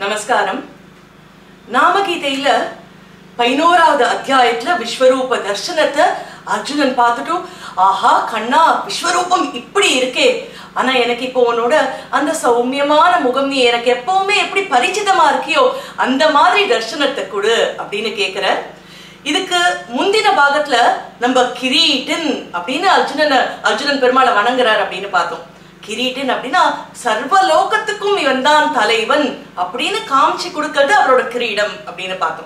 நமஸ்காரம் நாமகீதையில பதினோராவது அத்தியாயத்துல விஸ்வரூப தர்சனத்தை அர்ஜுனன் பார்த்துட்டு ஆஹா கண்ணா விஸ்வரூபம் இப்படி இருக்கே ஆனா எனக்கு இப்போ உன்னோட அந்த சௌமியமான முகம் நீ எனக்கு எப்பவுமே எப்படி பரிச்சிதமா இருக்கியோ அந்த மாதிரி தர்சனத்தை கொடு அப்படின்னு கேக்குற இதுக்கு முந்தின பாகத்துல நம்ம கிரீட்டன் அப்படின்னு அர்ஜுனன் அர்ஜுனன் பெருமாளை வணங்குறார் அப்படின்னு பார்த்தோம் கிரீட்டன் அப்படின்னா சர்வ லோகத்துக்கும் இவன் தான் தலைவன் அப்படின்னு காமிச்சு கொடுக்கறது அவரோட கிரீடம் அப்படின்னு பார்த்தோம்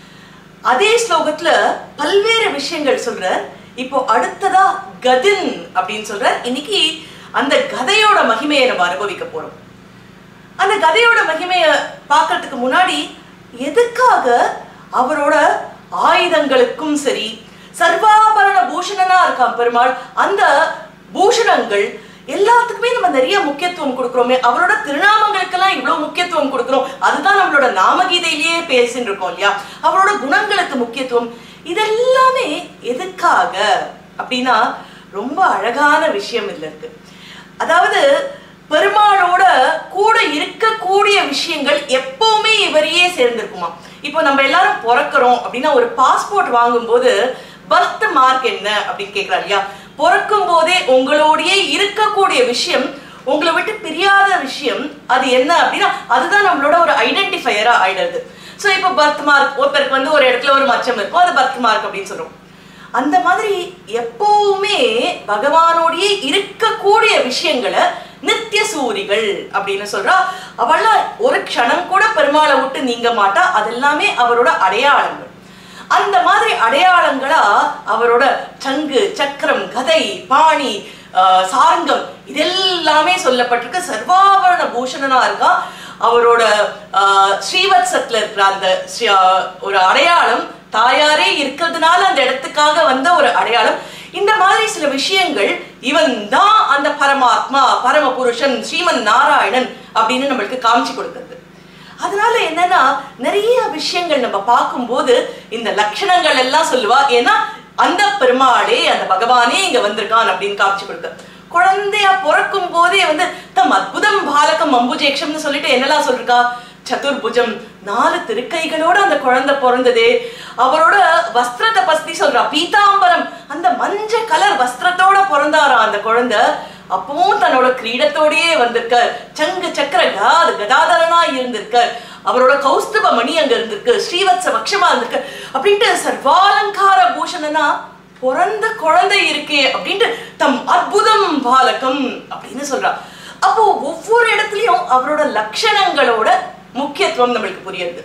அதே ஸ்லோகத்துல பல்வேறு விஷயங்கள் சொல்ற இப்போ அடுத்ததா கதின் அப்படின்னு சொல்ற இன்னைக்கு அந்த கதையோட மகிமையை நம்ம அனுபவிக்க போறோம் அந்த கதையோட மகிமையை பார்க்கறதுக்கு முன்னாடி எதுக்காக அவரோட ஆயுதங்களுக்கும் சரி சர்வாபரண பூஷணனா இருக்கான் பெருமாள் அந்த பூஷணங்கள் எல்லாத்துக்குமே நம்ம நிறைய முக்கியத்துவம் கொடுக்குறோமே அவரோட திருநாமங்களுக்கெல்லாம் இவ்வளவு முக்கியத்துவம் கொடுக்குறோம் அதுதான் நம்மளோட நாமகீதையிலேயே பேசின்னு இருக்கோம் இல்லையா அவரோட குணங்களுக்கு முக்கியத்துவம் இதெல்லாமே எதுக்காக அப்படின்னா ரொம்ப அழகான விஷயம் இதுல இருக்கு அதாவது பெருமாளோட கூட இருக்கக்கூடிய விஷயங்கள் எப்பவுமே இவரையே சேர்ந்திருக்குமா இப்போ நம்ம எல்லாரும் பிறக்கிறோம் அப்படின்னா ஒரு பாஸ்போர்ட் வாங்கும்போது பர்த் மார்க் என்ன அப்படின்னு கேட்கிறார் இல்லையா பிறக்கும் போதே உங்களோடயே இருக்கக்கூடிய விஷயம் உங்களை விட்டு பிரியாத விஷயம் அது என்ன அப்படின்னா அதுதான் நம்மளோட ஒரு ஐடென்டிஃபையரா ஆயிடுது ஸோ இப்போ பர்த் மார்க் ஒருத்தருக்கு வந்து ஒரு இடத்துல ஒரு மச்சம் இருக்கும் அது பர்த் மார்க் அப்படின்னு சொல்றோம் அந்த மாதிரி எப்பவுமே பகவானோடயே இருக்கக்கூடிய விஷயங்களை நித்திய சூரிகள் அப்படின்னு சொல்றா அவள்லாம் ஒரு க்ஷணம் கூட பெருமாளை விட்டு நீங்க மாட்டா அதெல்லாமே அவரோட அடையாளங்கள் அந்த மாதிரி அடையாளங்களா அவரோட சங்கு சக்கரம் கதை பாணி ஆஹ், சாரங்கம் இதெல்லாமே சொல்லப்பட்டிருக்கு சர்வாபரண பூஷணனா இருக்கா அவரோட ஆஹ், ஸ்ரீவத்சத்துல இருக்கிற அந்த ஸ்ரீ- ஆஹ், ஒரு அடையாளம் தாயாரே இருக்கிறதுனால அந்த இடத்துக்காக வந்த ஒரு அடையாளம் இந்த மாதிரி சில விஷயங்கள் இவன் தான் அந்த பரமாத்மா பரம புருஷன் ஸ்ரீமன் நாராயணன் அப்படின்னு நம்மளுக்கு காமிச்சு கொடுக்கிறது அதனால என்னன்னா நிறைய விஷயங்கள் நம்ம பார்க்கும்போது இந்த லட்சணங்கள் எல்லாம் சொல்லுவா ஏன்னா அந்த பெருமாளே அந்த பகவானே இங்க வந்திருக்கான் அப்படின்னு காமிச்சு கொடுக்க குழந்தையா பிறக்கும் போதே வந்து தம் அற்புதம் பாலகம் அம்புஜேக்ஷம்னு சொல்லிட்டு என்னெல்லாம் சொல்லிருக்கா சதுர்புஜம் நாலு திருக்கைகளோட அந்த குழந்தை பிறந்ததே அவரோட வஸ்திரத்தை பத்தி சொல்றா பீதாம்பரம் அந்த மஞ்ச கலர் வஸ்திரத்தோட பிறந்தாராம் அந்த குழந்தை அப்பவும் தன்னோட கிரீடத்தோடயே வந்திருக்க சங்கு சக்கர காது கதாதரனா இருந்திருக்க அவரோட கௌஸ்துப மணி அங்க இருந்திருக்கு ஸ்ரீவத்ச பக்ஷமா இருந்திருக்கு அப்படின்ட்டு சர்வாலங்கார பூஷணனா பிறந்த குழந்தை இருக்கே அப்படின்ட்டு தம் அற்புதம் பாலகம் அப்படின்னு சொல்றா அப்போ ஒவ்வொரு இடத்துலயும் அவரோட லட்சணங்களோட முக்கியத்துவம் நம்மளுக்கு புரியுது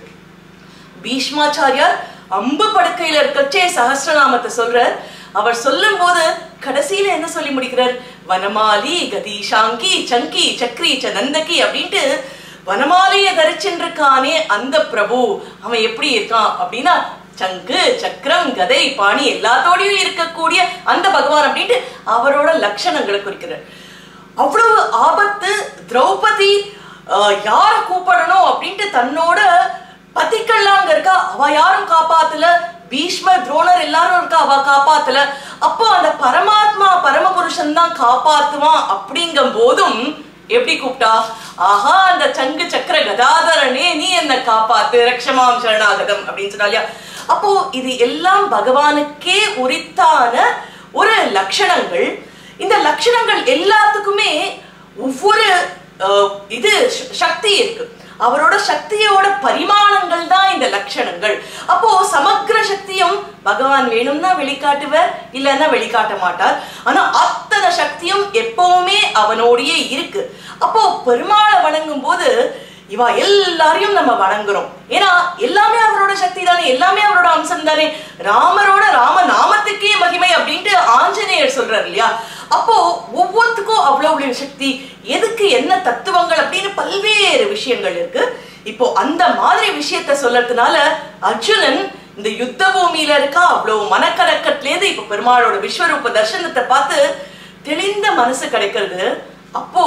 பீஷ்மாச்சாரியார் அம்பு படுக்கையில இருக்கச்சே சஹஸ்ரநாமத்தை சொல்றார் அவர் சொல்லும் போது கடைசியில என்ன சொல்லி முடிக்கிறார் வனமாலி கதீஷாங்கி சங்கி சக்ரி ச நந்தகி அப்படின்ட்டு வனமாலையை தரிச்சென்றிருக்கானே அந்த பிரபு அவன் எப்படி இருக்கான் அப்படின்னா சங்கு சக்கரம் கதை பாணி எல்லாத்தோடையும் இருக்கக்கூடிய அந்த பகவான் அப்படின்ட்டு அவரோட லட்சணங்களை குறிக்கிறார் அவ்வளவு ஆபத்து திரௌபதி ஆஹ், யார கூப்பிடணும் அப்படின்ட்டு தன்னோட பத்திக்கள்லாம் அங்க இருக்கா அவ யாரும் காப்பாத்தல பீஷ்மர் துரோணர் எல்லாரும் இருக்கா அவ காப்பாத்தல அப்போ அந்த பரமாத்மா பரமபுருஷன் தான் காப்பாத்துவான் அப்படிங்கும் போதும் எப்படி கூப்பிட்டா ஆஹா அந்த சங்கு சக்கர கதாதரனே நீ என்ன காப்பாத்து ரக்ஷமாம் சரணாகதம் அப்படின்னு சொன்னா இல்லையா அப்போ இது எல்லாம் பகவானுக்கே உரித்தான ஒரு லட்சணங்கள் இந்த லட்சணங்கள் எல்லாத்துக்குமே ஒவ்வொரு அஹ், இது ச- சக்தி இருக்கு அவரோட சக்தியோட பரிமாணங்கள் தான் இந்த லட்சணங்கள் அப்போ சமக்கிர சக்தியும் பகவான் வேணும்னா வெளிக்காட்டுவர் இல்லைன்னா வெளிக்காட்ட மாட்டார் ஆனா அத்தனை சக்தியும் எப்பவுமே அவனோடயே இருக்கு அப்போ பெருமாளை வணங்கும் போது இவா எல்லாரையும் நம்ம வணங்குறோம் ஏன்னா எல்லாமே அவரோட சக்தி தானே எல்லாமே அவரோட அம்சம் தானே ராமரோட ராம நாமத்துக்கே மகிமை அப்படின்ட்டு ஆஞ்சநேயர் சொல்றாரு இல்லையா அப்போ ஒவ்வொருத்துக்கும் அவ்வளவு சக்தி எதுக்கு என்ன தத்துவங்கள் அப்படின்னு பல்வேறு விஷயங்கள் இருக்கு இப்போ அந்த மாதிரி விஷயத்த சொல்லறதுனால அர்ஜுனன் இந்த யுத்த பூமியில இருக்கா அவ்வளவு மனக்கலக்கத்திலேருந்து இப்ப பெருமாளோட விஸ்வரூப தர்சனத்தை பார்த்து தெளிந்த மனசு கிடைக்கிறது அப்போ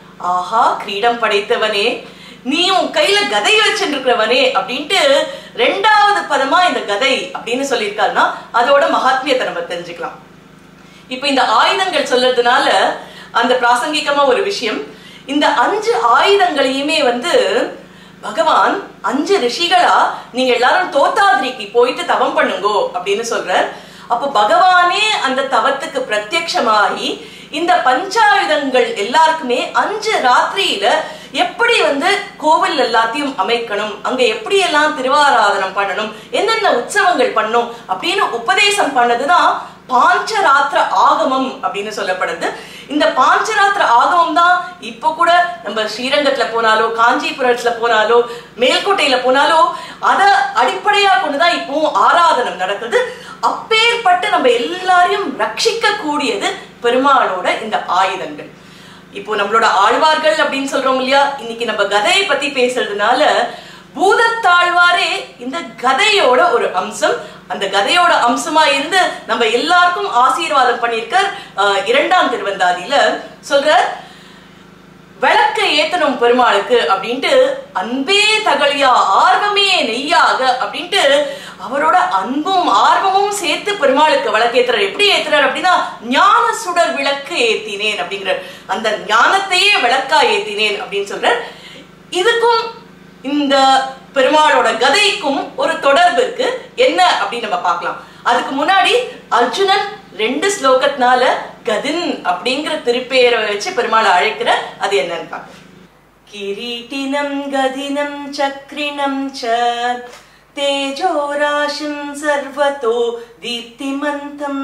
ஆஹா கிரீடம் படைத்தவனே நீ உன் கையில கதை வச்சுருக்கிறவனே அப்படின்ட்டு ரெண்டாவது பதமா இந்த கதை அப்படின்னு சொல்லியிருக்காருன்னா அதோட மகாத்மியத்தை நம்ம தெரிஞ்சுக்கலாம் இப்ப இந்த ஆயுதங்கள் சொல்றதுனால அந்த பிராசங்கிகமா ஒரு விஷயம் இந்த அஞ்சு ஆயுதங்களையுமே வந்து பகவான் அஞ்சு ரிஷிகளா நீங்க எல்லாரும் தோத்தாதிரிக்கு போயிட்டு தவம் பண்ணுங்கோ அப்படின்னு சொல்றார் அப்போ பகவானே அந்த தவத்துக்கு பிரத்யக்ஷமாகி இந்த பஞ்சாயுதங்கள் எல்லாருக்குமே அஞ்சு ராத்திரியில எப்படி வந்து கோவில் எல்லாத்தையும் அமைக்கணும் அங்க எப்படி எல்லாம் திருவாராதனம் பண்ணணும் என்னென்ன உற்சவங்கள் பண்ணும் அப்படின்னு உபதேசம் பண்ணதுதான் பாஞ்சராத்திர ஆகமம் அப்படின்னு சொல்லப்படுது இந்த பாஞ்சராத்திர ஆகமம் தான் இப்போ கூட நம்ம ஸ்ரீரங்கத்துல போனாலோ காஞ்சிபுரத்துல போனாலோ மேல்கோட்டையில போனாலோ அதை அடிப்படையா கொண்டுதான் இப்போ ஆராதனம் நடக்குது அப்பேற்பட்டு நம்ம எல்லாரையும் ரட்சிக்க கூடியது பெருமாளோட இந்த ஆயுதங்கள் இப்போ நம்மளோட ஆழ்வார்கள் அப்படின்னு சொல்றோம் இல்லையா இன்னைக்கு நம்ம கதையை பத்தி பேசுறதுனால பூதத்தாழ்வாரே இந்த கதையோட ஒரு அம்சம் அந்த கதையோட அம்சமா இருந்து நம்ம எல்லாருக்கும் ஆசீர்வாதம் பண்ணியிருக்கார் அஹ், இரண்டாம் திருவந்தாதியில சொல்ற விளக்க ஏத்தணும் பெருமாளுக்கு அப்படின்ட்டு அன்பே தகழியா ஆர்வமே நெய்யாக அப்படின்ட்டு அவரோட அன்பும் ஆர்வமும் சேர்த்து பெருமாளுக்கு விளக்கு ஏத்துறார் எப்படி ஏத்துறார் அப்படின்னா ஞான சுடர் விளக்கு ஏத்தினேன் அப்படிங்கிறார் அந்த ஞானத்தையே விளக்கா ஏத்தினேன் அப்படின்னு சொல்றார் இதுக்கும் இந்த பெருமாளோட கதைக்கும் ஒரு தொடர்பு இருக்கு என்ன அப்படின்னு நம்ம பார்க்கலாம் அதுக்கு முன்னாடி அர்ஜுனன் ரெண்டு ஸ்லோகத்தினால கதின் அப்படிங்கிற திருப்பெயரை வச்சு பெருமாளை அழைக்கிற அது என்னன்னு பார்க்கலாம் கிரீட்டினம் கதினம் சக்ரிணம் ச தேஜோராசிம் சர்வதோ தீப்திமந்தம்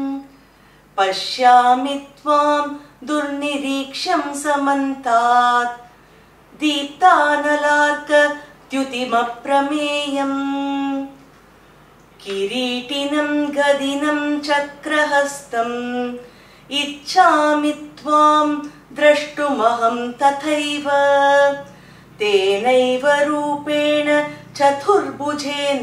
பஷ்யாமி त्वां दुर्निरीक्षं समन्तात् दीप्तानलार्कद्युतिमप्रमेयम् किरीटिनं गदिनं चक्रहस्तम् इच्छामि त्वां द्रष्टुमहं तथैव तेनैव रूपेण चतुर्भुजेन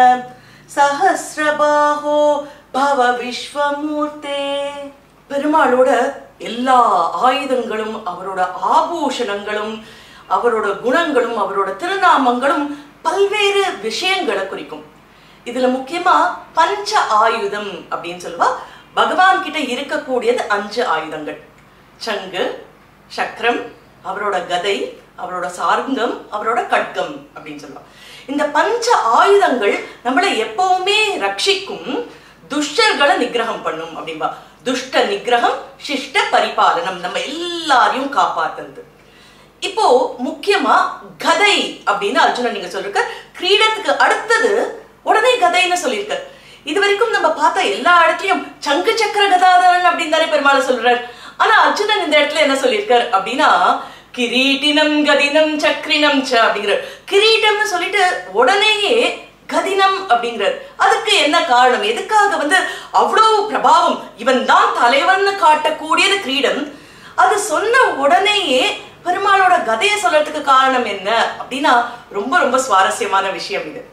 सहस्रबाहो भव விஸ்வமூர்த்தே பெருமாளோட எல்லா ஆயுதங்களும் அவரோட ஆபூஷணங்களும் அவரோட குணங்களும் அவரோட திருநாமங்களும் பல்வேறு விஷயங்களை குறிக்கும் இதுல முக்கியமா பஞ்ச ஆயுதம் அப்படின்னு சொல்லுவா பகவான் கிட்ட இருக்கக்கூடியது அஞ்சு ஆயுதங்கள் சங்கு சக்கரம் அவரோட கதை அவரோட சார்ங்கம் அவரோட கட்கம் அப்படின்னு சொல்லுவாங்க இந்த பஞ்ச ஆயுதங்கள் நம்மளை எப்பவுமே ரட்சிக்கும் துஷ்டர்களை நிகிரகம் பண்ணும் அப்படின்பா துஷ்ட நிகிரகம் சிஷ்ட பரிபாலனம் நம்ம எல்லாரையும் காப்பாத்துறது இப்போ முக்கியமா கதை அப்படின்னு அர்ஜுனன் நீங்க சொல்லிருக்க கிரீடத்துக்கு அடுத்தது உடனே கதைன்னு சொல்லியிருக்க இது வரைக்கும் நம்ம பார்த்த எல்லா இடத்துலயும் சங்கு சக்கர கதாதரன் அப்படின்னு தானே பெருமாளை சொல்றார் ஆனா அர்ஜுனன் இந்த இடத்துல என்ன சொல்லியிருக்கார் அப்படின்னா கிரீட்டினம் கதினம் சக்ரினம் ச அப்படிங்கிறார் கிரீட்டம்னு சொல்லிட்டு உடனேயே கதினம் அப்படிங்கிறார் அதுக்கு என்ன காரணம் எதுக்காக வந்து அவ்வளவு பிரபாவம் இவன் தான் தலைவன் காட்டக்கூடியது கிரீடம் அது சொன்ன உடனேயே பெருமாளோட கதையை சொல்றதுக்கு காரணம் என்ன அப்படின்னா ரொம்ப ரொம்ப சுவாரஸ்யமான விஷயம் இது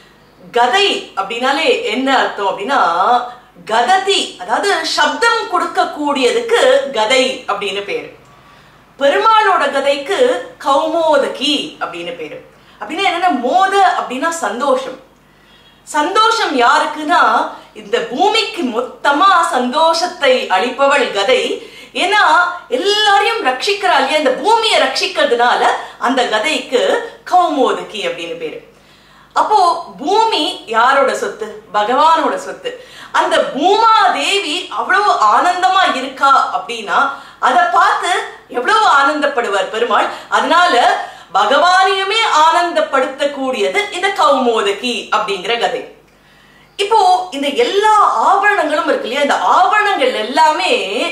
கதை அப்படின்னாலே என்ன அர்த்தம் அப்படின்னா கததி அதாவது சப்தம் கொடுக்கக்கூடியதுக்கு கதை அப்படின்னு பேரு பெருமாளோட கதைக்கு கௌமோதகி அப்படின்னு பேரு அப்படின்னா என்னன்னா மோத அப்படின்னா சந்தோஷம் சந்தோஷம் யாருக்குன்னா இந்த பூமிக்கு மொத்தமா சந்தோஷத்தை அளிப்பவள் கதை ஏன்னா எல்லாரையும் ரட்சிக்கிறா இல்லையா இந்த பூமியை ரட்சிக்கிறதுனால அந்த கதைக்கு கௌமோதகி அப்படின்னு பேரு அப்போ பூமி யாரோட சொத்து பகவானோட சொத்து அந்த பூமா தேவி அவ்வளவு ஆனந்தமா இருக்கா அப்படின்னா அதை பார்த்து எவ்வளவு ஆனந்தப்படுவார் பெருமாள் அதனால பகவானையுமே ஆனந்தப்படுத்தக்கூடியது இந்த கௌமோதகி அப்படிங்கிற கதை இப்போ இந்த எல்லா ஆபரணங்களும் இருக்கு இல்லையா இந்த ஆபரணங்கள் எல்லாமே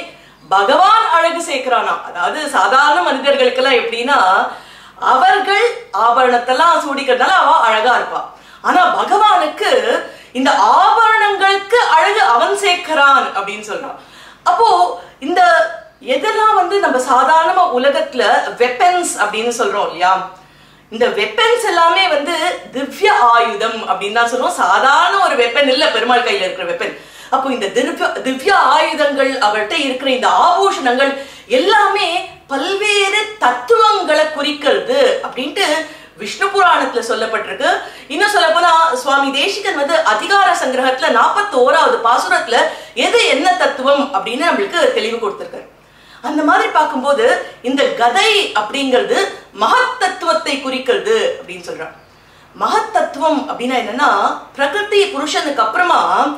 பகவான் அழகு சேர்க்கிறானா அதாவது சாதாரண மனிதர்களுக்கெல்லாம் எப்படின்னா அவர்கள் ஆபரணத்தெல்லாம் சூடிக்கிறதுனால அவ அழகா இருப்பா ஆனா பகவானுக்கு இந்த ஆபரணங்களுக்கு அழகு அவன் சேர்க்கிறான் அப்படின்னு சொல்றான் அப்போ இந்த எதெல்லாம் வந்து நம்ம சாதாரணமா உலகத்துல வெப்பன்ஸ் அப்படின்னு சொல்றோம் இல்லையா இந்த வெப்பன்ஸ் எல்லாமே வந்து திவ்ய ஆயுதம் அப்படின்னு தான் சொல்லுவோம் சாதாரண ஒரு வெப்பன் இல்ல பெருமாள் கையில இருக்கிற வெப்பன் அப்போ இந்த திவ்ய திவ்ய ஆயுதங்கள் அவர்கிட்ட இருக்கிற இந்த ஆபூஷணங்கள் எல்லாமே பல்வேறு தத்துவங்களை குறிக்கிறது அப்படின்ட்டு விஷ்ணு புராணத்துல சொல்லப்பட்டிருக்கு இன்னும் சொல்ல போனா சுவாமி தேசிகன் வந்து அதிகார சங்கிரகத்துல நாற்பத்தி ஓராவது பாசுரத்துல எது என்ன தத்துவம் அப்படின்னு நம்மளுக்கு தெளிவு கொடுத்திருக்காரு அந்த மாதிரி பார்க்கும்போது இந்த கதை அப்படிங்கிறது மகத்தத்துவத்தை குறிக்கிறது அப்படின்னு சொல்றான் மகத்தத்துவம் அப்படின்னா என்னன்னா பிரகிருதி புருஷனுக்கு அப்புறமா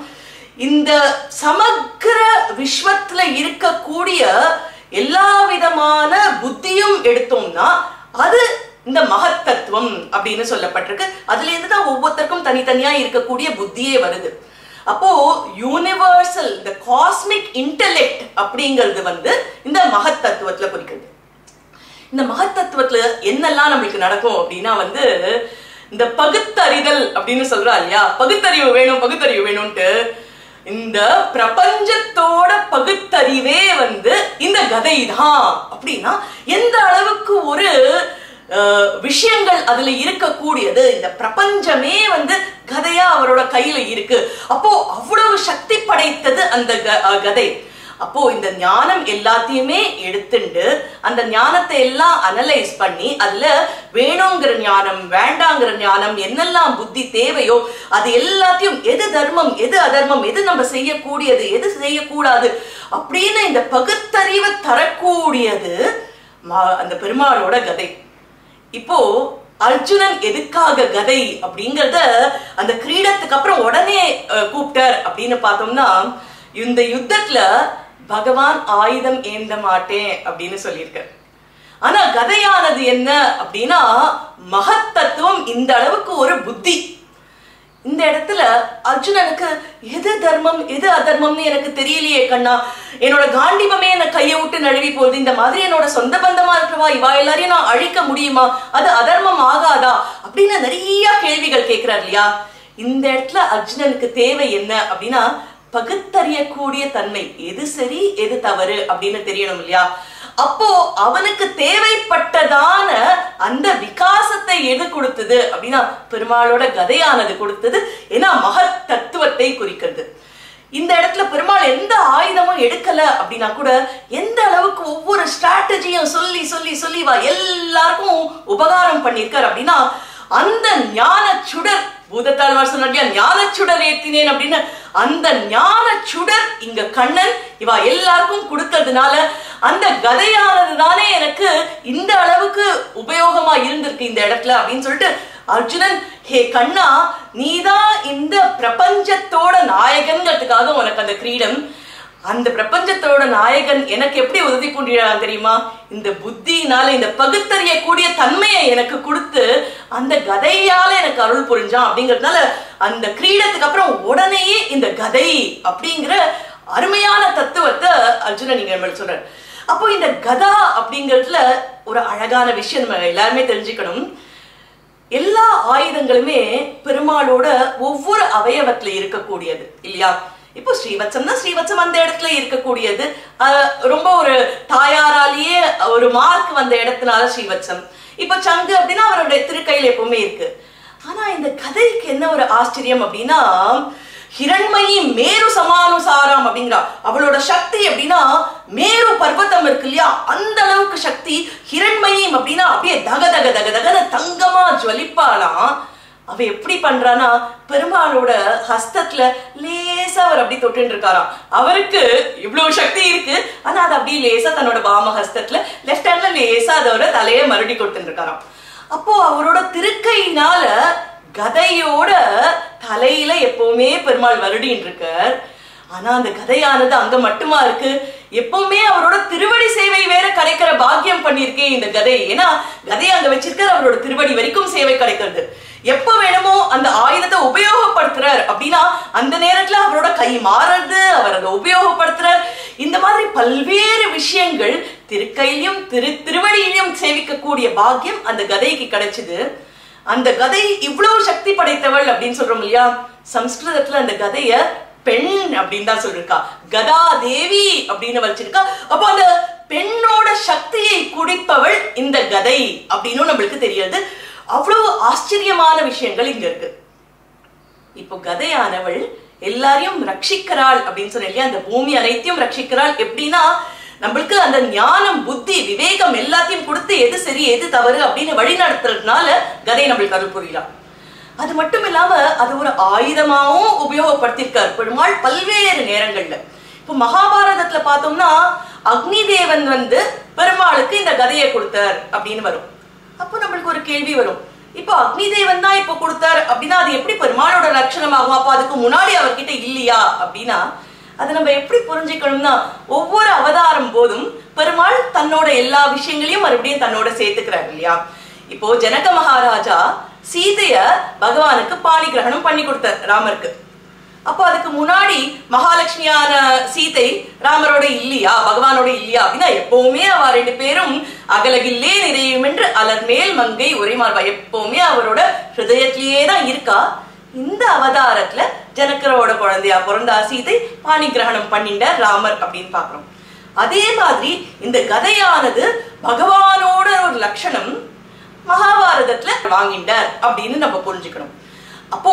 இந்த சமக்கிர விஸ்வத்துல இருக்கக்கூடிய எல்லா விதமான புத்தியும் எடுத்தோம்னா அது இந்த மகத்தத்துவம் அப்படின்னு சொல்லப்பட்டிருக்கு அதுல இருந்து தான் ஒவ்வொருத்தருக்கும் தனித்தனியா இருக்கக்கூடிய புத்தியே வருது அப்போ யூனிவர்சல் இந்த காஸ்மிக் இன்டெலெக்ட் அப்படிங்கிறது வந்து இந்த மகத்தத்துவத்துல குறிக்கிறது இந்த மகத்தத்துவத்துல என்னெல்லாம் நம்மளுக்கு நடக்கும் அப்படின்னா வந்து இந்த பகுத்தறிதல் அப்படின்னு சொல்றா இல்லையா பகுத்தறிவு வேணும் பகுத்தறிவு வேணும்ட்டு இந்த பிரபஞ்சத்தோட பகுத்தறிவே வந்து இந்த கதை தான் அப்படின்னா எந்த அளவுக்கு ஒரு அஹ், விஷயங்கள் அதுல இருக்கக்கூடியது இந்த பிரபஞ்சமே வந்து கதையா அவரோட கையில இருக்கு அப்போ அவ்வளவு சக்தி படைத்தது அந்த க- அஹ், கதை அப்போ இந்த ஞானம் எல்லாத்தையுமே எடுத்துண்டு அந்த ஞானத்தை எல்லாம் அனலைஸ் பண்ணி அதுல வேணுங்கிற ஞானம் வேண்டாங்கிற ஞானம் என்னெல்லாம் புத்தி தேவையோ அது எல்லாத்தையும் எது தர்மம் எது அதர்மம் எது நம்ம செய்யக்கூடியது எது செய்யக்கூடாது அப்படின்னு இந்த பகுத்தறிவை தரக்கூடியது ம- அந்த பெருமாளோட கதை இப்போ அர்ஜுனன் எதுக்காக கதை அப்படிங்கறத அந்த கிரீடத்துக்கு அப்புறம் உடனே அஹ், கூப்பிட்டார் அப்படின்னு பார்த்தோம்னா இந்த யுத்தத்துல பகவான் ஆயுதம் ஏந்த மாட்டேன் அப்படின்னு சொல்லியிருக்கார் ஆனா கதையானது என்ன அப்படின்னா மகத்தத்துவம் இந்த அளவுக்கு ஒரு புத்தி இந்த இடத்துல அர்ஜுனனுக்கு எது தர்மம் எது அதர்மம்னு எனக்கு தெரியலையே கண்ணா என்னோட காண்டிபமே என்ன கையை விட்டு நழுவி போகுது இந்த மாதிரி என்னோட சொந்த பந்தமா இருக்கிறவா இவா எல்லாரையும் நான் அழிக்க முடியுமா அது அதர்மம் ஆகாதா அப்படின்னு நிறைய கேள்விகள் கேட்கிறார் இல்லையா இந்த இடத்துல அர்ஜுனனுக்கு தேவை என்ன அப்படின்னா பகுத்தறியக்கூடிய தன்மை எது சரி எது தவறு அப்படின்னு தெரியணும் இல்லையா அப்போ அவனுக்கு தேவைப்பட்டதான அந்த விகாசத்தை எது கொடுத்தது அப்படின்னா பெருமாளோட கதையானது கொடுத்தது ஏன்னா மகத் தத்துவத்தை குறிக்கிறது இந்த இடத்துல பெருமாள் எந்த ஆயுதமும் எடுக்கல அப்படின்னா கூட எந்த அளவுக்கு ஒவ்வொரு ஸ்ட்ராட்டஜியும் சொல்லி சொல்லி சொல்லி வா எல்லாருக்கும் உபகாரம் பண்ணியிருக்கார் அப்படின்னா அந்த ஞான சுடர் பூதத்தாழ்வார் சொன்னார் ஞான சுடர் ஏத்தினேன் அப்படின்னு அந்த ஞான சுடர் இங்க கண்ணன் இவா எல்லாருக்கும் கொடுக்கறதுனால அந்த கதையானது தானே எனக்கு இந்த அளவுக்கு உபயோகமா இருந்திருக்கு இந்த இடத்துல அப்படின்னு சொல்லிட்டு அர்ஜுனன் ஹே கண்ணா நீதான் இந்த பிரபஞ்சத்தோட நாயகன்கிறதுக்காக உனக்கு அந்த கிரீடம் அந்த பிரபஞ்சத்தோட நாயகன் எனக்கு எப்படி உதவி புரியான் தெரியுமா இந்த புத்தியினால இந்த பகுத்தறியக்கூடிய தன்மையை எனக்கு கொடுத்து அந்த கதையால எனக்கு அருள் புரிஞ்சான் அப்படிங்கறதுனால அந்த கிரீடத்துக்கு அப்புறம் உடனேயே இந்த கதை அப்படிங்கிற அருமையான தத்துவத்தை அர்ஜுனன் நீங்க நம்மளுக்கு சொல்றாரு அப்போ இந்த கதா அப்படிங்கிறதுல ஒரு அழகான விஷயம் நம்ம எல்லாருமே தெரிஞ்சுக்கணும் எல்லா ஆயுதங்களுமே பெருமாளோட ஒவ்வொரு அவயவத்துல இருக்கக்கூடியது இல்லையா இப்போ ஸ்ரீவத்சம்னா ஸ்ரீவத்சம் அந்த இடத்துல இருக்கக்கூடியது அஹ் ரொம்ப ஒரு தாயாராலேயே ஒரு மார்க் வந்த இடத்துனால ஸ்ரீவத்சம் இப்போ சங்கு அப்படின்னா அவருடைய திருக்கையில் எப்பவுமே இருக்கு ஆனா இந்த கதைக்கு என்ன ஒரு ஆச்சரியம் அப்படின்னா ஹிரண்மயி மேரு சமானுசாரம் அப்படிங்கிறா அவளோட சக்தி அப்படின்னா மேரு பர்வதம் இருக்கு இல்லையா அந்த அளவுக்கு சக்தி ஹிரண்மயம் அப்படின்னா அப்படியே தக தக தக தகன தங்கமா ஜுவலிப்பாளாம் அவ எப்படி பண்றானா பெருமாளோட ஹஸ்தத்துல லேசா அவர் அப்படி தொட்டுன்னு இருக்காராம் அவருக்கு இவ்வளவு சக்தி இருக்கு ஆனா அது அப்படியே லேசா தன்னோட வாம ஹஸ்தத்துல லெஃப்ட் ஹேண்ட்ல லேசா அதோட தலையை மறுபடி கொடுத்துட்டு இருக்காராம் அப்போ அவரோட திருக்கையினால கதையோட தலையில எப்பவுமே பெருமாள் வருடின்னு இருக்கார் ஆனா அந்த கதையானது அங்க மட்டுமா இருக்கு எப்பவுமே அவரோட திருவடி சேவை வேற கிடைக்கிற பாக்கியம் பண்ணியிருக்கே இந்த கதை ஏன்னா கதையை அங்க வச்சிருக்கார் அவரோட திருவடி வரைக்கும் சேவை கிடைக்கிறது எப்ப வேணுமோ அந்த ஆயுதத்தை உபயோகப்படுத்துறார் அப்படின்னா அந்த நேரத்துல அவரோட கை மாறுறது அவர் அதை உபயோகப்படுத்துறார் இந்த மாதிரி பல்வேறு விஷயங்கள் திருக்கையிலும் திரு திருவடியிலும் சேவிக்கக்கூடிய பாக்கியம் அந்த கதைக்கு கிடைச்சது அந்த கதை இவ்வளவு சக்தி படைத்தவள் அப்படின்னு சொல்றோம் இல்லையா சம்ஸ்கிருதத்துல அந்த கதைய பெண் அப்படின்னு தான் சொல்லிருக்கா கதா தேவி அப்படின்னு வச்சிருக்கா அப்போ அந்த பெண்ணோட சக்தியை குடிப்பவள் இந்த கதை அப்படின்னு நம்மளுக்கு தெரியாது அவ்வளவு ஆச்சரியமான விஷயங்கள் இங்க இருக்கு இப்போ கதையானவள் எல்லாரையும் ரட்சிக்கிறாள் அப்படின்னு சொன்ன இல்லையா அந்த பூமி அனைத்தையும் ரட்சிக்கிறாள் எப்படின்னா நம்மளுக்கு அந்த ஞானம் புத்தி விவேகம் எல்லாத்தையும் கொடுத்து எது சரி எது தவறு அப்படின்னு வழி நடத்துறதுனால கதை நம்மளுக்கு அருள் புரியலாம் அது மட்டும் இல்லாம அது ஒரு ஆயுதமாவும் உபயோகப்படுத்தியிருக்கார் பெருமாள் பல்வேறு நேரங்கள்ல இப்போ மகாபாரதத்துல பார்த்தோம்னா அக்னி தேவன் வந்து பெருமாளுக்கு இந்த கதையை கொடுத்தார் அப்படின்னு வரும் அப்போ நம்மளுக்கு ஒரு கேள்வி வரும் இப்போ அக்னி தேவன் தான் இப்போ கொடுத்தார் அப்படின்னா அது எப்படி பெருமாளோட லட்சணமாகும் அப்போ அதுக்கு முன்னாடி அவர்கிட்ட இல்லையா அப்படின்னா அதை நம்ம எப்படி புரிஞ்சுக்கணும்னா ஒவ்வொரு அவதாரம் போதும் பெருமாள் தன்னோட எல்லா விஷயங்களையும் மறுபடியும் தன்னோட சேர்த்துக்கிறார் இல்லையா இப்போ ஜனக மகாராஜா சீதைய பகவானுக்கு பாணி கிரகணம் பண்ணி கொடுத்தார் ராமருக்கு அப்போ அதுக்கு முன்னாடி மகாலட்சுமியான சீதை ராமரோட இல்லையா பகவானோட இல்லையா அப்படின்னா எப்பவுமே அவ ரெண்டு பேரும் அகலகில்லே நிறையும் என்று அலர் மேல் மங்கை உரைமார்பா எப்பவுமே அவரோட ஹிருதயத்திலேயே தான் இருக்கா இந்த அவதாரத்துல ஜனக்கரோட குழந்தையா பிறந்தா சீதை பாணி கிரகணம் பண்ணிண்ட ராமர் அப்படின்னு பாக்குறோம் அதே மாதிரி இந்த கதையானது பகவானோட ஒரு லட்சணம் மகாபாரதத்துல வாங்கிண்டார் அப்படின்னு நம்ம புரிஞ்சுக்கணும் அப்போ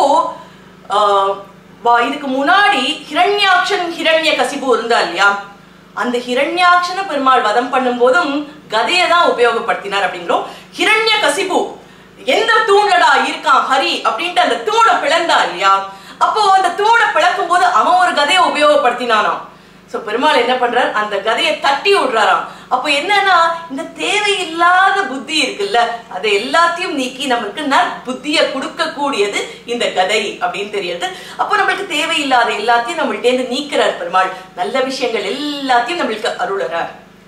ஆஹ், வா- இதுக்கு முன்னாடி ஹிரண்யாக்ஷன் ஹிரண்ய கசிபு இருந்தா இல்லையா அந்த ஹிரண்யாக்ஷன பெருமாள் வதம் பண்ணும் போதும் கதையை தான் உபயோகப்படுத்தினார் அப்படிங்கிறோம் ஹிரண்ய கசிபு எந்த தூண்லடா இருக்கான் ஹரி அப்படின்ட்டு அந்த தூணை பிளந்தா இல்லையா அப்போ அந்த தூணை பிளக்கும் போது அவன் ஒரு கதையை உபயோகப்படுத்தினானாம் சோ பெருமாள் என்ன பண்றார் அந்த கதையை தட்டி விடுறாராம் அப்போ என்னன்னா இந்த தேவையில்லாத புத்தி இருக்குல்ல அதை எல்லாத்தையும் நீக்கி நமக்கு நற்புத்திய கொடுக்க கூடியது இந்த கதை அப்படின்னு தெரியுது அப்போ நம்மளுக்கு தேவையில்லாத எல்லாத்தையும் நம்மள்ட்ட இருந்து நீக்கிறார் பெருமாள் நல்ல விஷயங்கள் எல்லாத்தையும் நம்மளுக்கு அருளறார்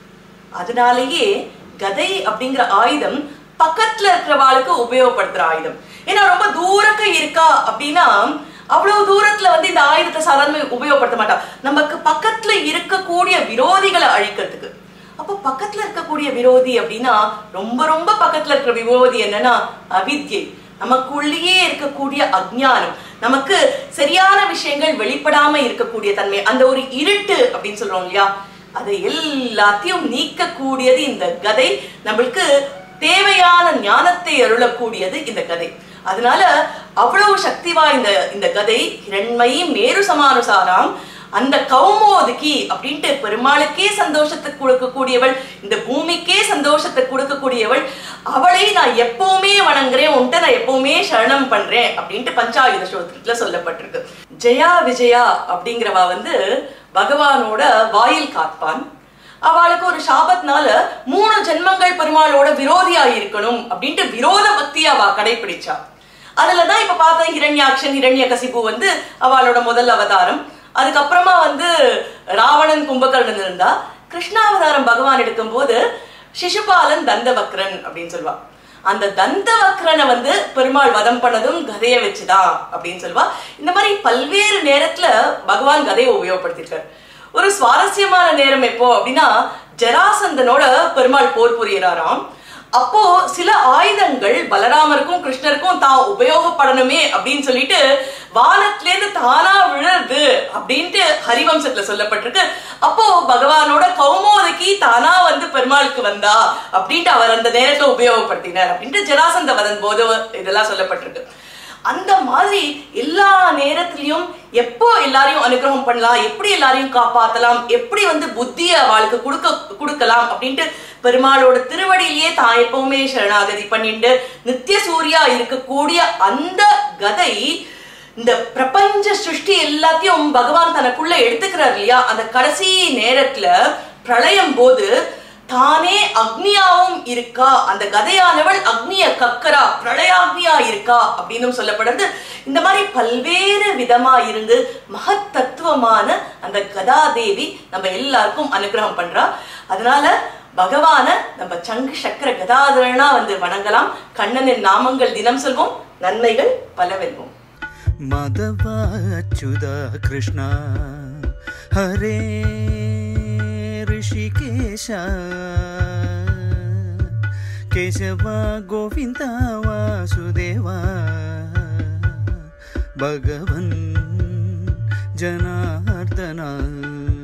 அதனாலேயே கதை அப்படிங்கிற ஆயுதம் பக்கத்துல இருக்கிறவாளுக்கு உபயோகப்படுத்துற ஆயுதம் ஏன்னா ரொம்ப தூரக்க இருக்கா அப்படின்னா அவ்வளவு தூரத்துல வந்து இந்த ஆயுதத்தை சாதாரண உபயோகப்படுத்த மாட்டா நமக்கு பக்கத்துல இருக்கக்கூடிய விரோதிகளை அழிக்கிறதுக்கு அப்போ பக்கத்துல இருக்கக்கூடிய விரோதி அப்படின்னா ரொம்ப ரொம்ப பக்கத்துல இருக்கிற விரோதி என்னன்னா அவித்யை நமக்குள்ளேயே இருக்கக்கூடிய அஜ்ஞானம் நமக்கு சரியான விஷயங்கள் வெளிப்படாம இருக்கக்கூடிய தன்மை அந்த ஒரு இருட்டு அப்படின்னு சொல்றோம் இல்லையா அதை எல்லாத்தையும் நீக்கக்கூடியது இந்த கதை நம்மளுக்கு தேவையான ஞானத்தை அருளக்கூடியது இந்த கதை அதனால அவ்வளவு சக்தி வாய்ந்த இந்த கதை இரண்மயி மேரு சமானுசாராம் அந்த கௌமோதுகி அப்படின்ட்டு பெருமாளுக்கே சந்தோஷத்தை கொடுக்கக்கூடியவள் இந்த பூமிக்கே சந்தோஷத்தை கொடுக்கக்கூடியவள் அவளை நான் எப்பவுமே வணங்குறேன் உன்ட்ட நான் எப்பவுமே சரணம் பண்றேன் அப்படின்ட்டு பஞ்சாயுத ஸ்தோத்திரத்துல சொல்லப்பட்டிருக்கு ஜெயா விஜயா அப்படிங்கிறவா வந்து பகவானோட வாயில் காப்பான் அவளுக்கு ஒரு சாபத்னால மூணு ஜென்மங்கள் பெருமாளோட விரோதியா இருக்கணும் அப்படின்ட்டு விரோத பக்தி அவ கடைபிடிச்சா அதுலதான் இப்ப பார்த்த ஹிரண்யாக்ஷன் ஹிரண்ய கசிபு வந்து அவளோட முதல் அவதாரம் அதுக்கப்புறமா வந்து ராவணன் கும்பகர்ணன் இருந்தா கிருஷ்ணாவதாரம் பகவான் எடுக்கும்போது சிசுபாலன் தந்தவக்ரன் அப்படின்னு சொல்லுவா அந்த தந்தவக்ரனை வந்து பெருமாள் வதம் பண்ணதும் கதையை வச்சுதான் அப்படின்னு சொல்லுவா இந்த மாதிரி பல்வேறு நேரத்துல பகவான் கதையை உபயோகப்படுத்திருக்காரு ஒரு சுவாரஸ்யமான நேரம் எப்போ அப்படின்னா ஜராசந்தனோட பெருமாள் போர் புரியறாராம் அப்போ சில ஆயுதங்கள் பலராமருக்கும் கிருஷ்ணருக்கும் தான் உபயோகப்படணுமே அப்படின்னு சொல்லிட்டு வானத்துல இருந்து தானா விழுறது அப்படின்ட்டு ஹரிவம்சத்துல சொல்லப்பட்டிருக்கு அப்போ பகவானோட கௌமோதகி தானா வந்து பெருமாளுக்கு வந்தா அப்படின்ட்டு அவர் அந்த நேரத்தை உபயோகப்படுத்தினார் அப்படின்ட்டு ஜராசந்த வதன் போது இதெல்லாம் சொல்லப்பட்டிருக்கு அந்த மாதிரி எல்லா நேரத்திலையும் எப்போ எல்லாரையும் அனுகிரகம் பண்ணலாம் எப்படி எல்லாரையும் காப்பாத்தலாம் எப்படி வந்து புத்திய அவளுக்கு கொடுக்க கொடுக்கலாம் அப்படின்ட்டு பெருமாளோட திருவடியிலேயே தான் எப்பவுமே சரணாகதி பண்ணிட்டு நித்திய சூர்யா இருக்கக்கூடிய அந்த கதை இந்த பிரபஞ்ச சிருஷ்டி எல்லாத்தையும் பகவான் தனக்குள்ள எடுத்துக்கிறார் இல்லையா அந்த கடைசி நேரத்துல பிரளயம் போது தானே அக்னியாவும் இருக்கா அந்த கதையானவள் அக்னிய கக்கரா பிரளயாக்னியா இருக்கா அப்படின்னு சொல்லப்படுறது இந்த மாதிரி பல்வேறு விதமா இருந்து மகத் தத்துவமான அந்த கதாதேவி நம்ம எல்லாருக்கும் அனுகிரகம் பண்றா அதனால பகவான நம்ம சங்கு சக்கர கதாதரனா வந்து வணங்கலாம் கண்ணனின் நாமங்கள் தினம் சொல்வோம் நன்மைகள் பல வெல்வோம் मदवाच्युता कृष्ण हरे ऋषिकेश केशव गोविन्द वासुदेवा भगवन् जनार्दन